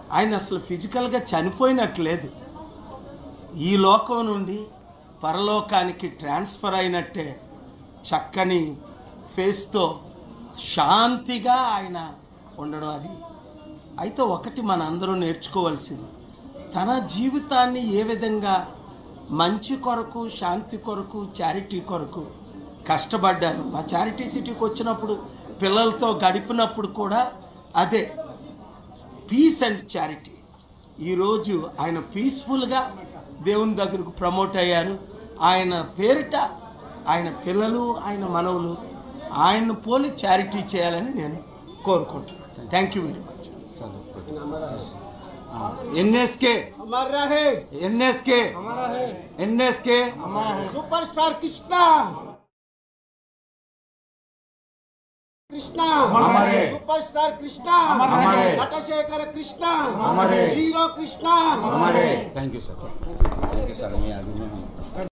ఆయన అసలు ఫిజికల్గా చనిపోయినట్లేదు ఈ లోకం నుండి పరలోకానికి ట్రాన్స్ఫర్ అయినట్టే చక్కని ఫేస్తో శాంతిగా ఆయన ఉండడం అది అయితే ఒకటి మన అందరూ నేర్చుకోవాల్సింది తన జీవితాన్ని ఏ విధంగా మంచి కొరకు శాంతి కొరకు చారిటీ కొరకు కష్టపడ్డారు మా చారిటీ సిటీకి వచ్చినప్పుడు పిల్లలతో గడిపినప్పుడు కూడా అదే పీస్ అండ్ చారిటీ ఈరోజు ఆయన పీస్ఫుల్గా దేవుని దగ్గరకు ప్రమోట్ అయ్యారు ఆయన పేరిట ఆయన పిల్లలు ఆయన మనవులు ఆయన్ను పోలి చారిటీ చేయాలని నేను కోరుకుంటున్నాను thank you very much NSK अमर रहे ఎన్ఎస్కే हमारा है ఎన్ఎస్కే हमारा है सुपरस्टार कृष्णा कृष्णा हमारे। सुपरस्टार कृष्णा हमारे। नटशेखर कृष्णा हमारे। हीरो कृष्णा हमारे thank you sir thank you sir మీ అభిమానం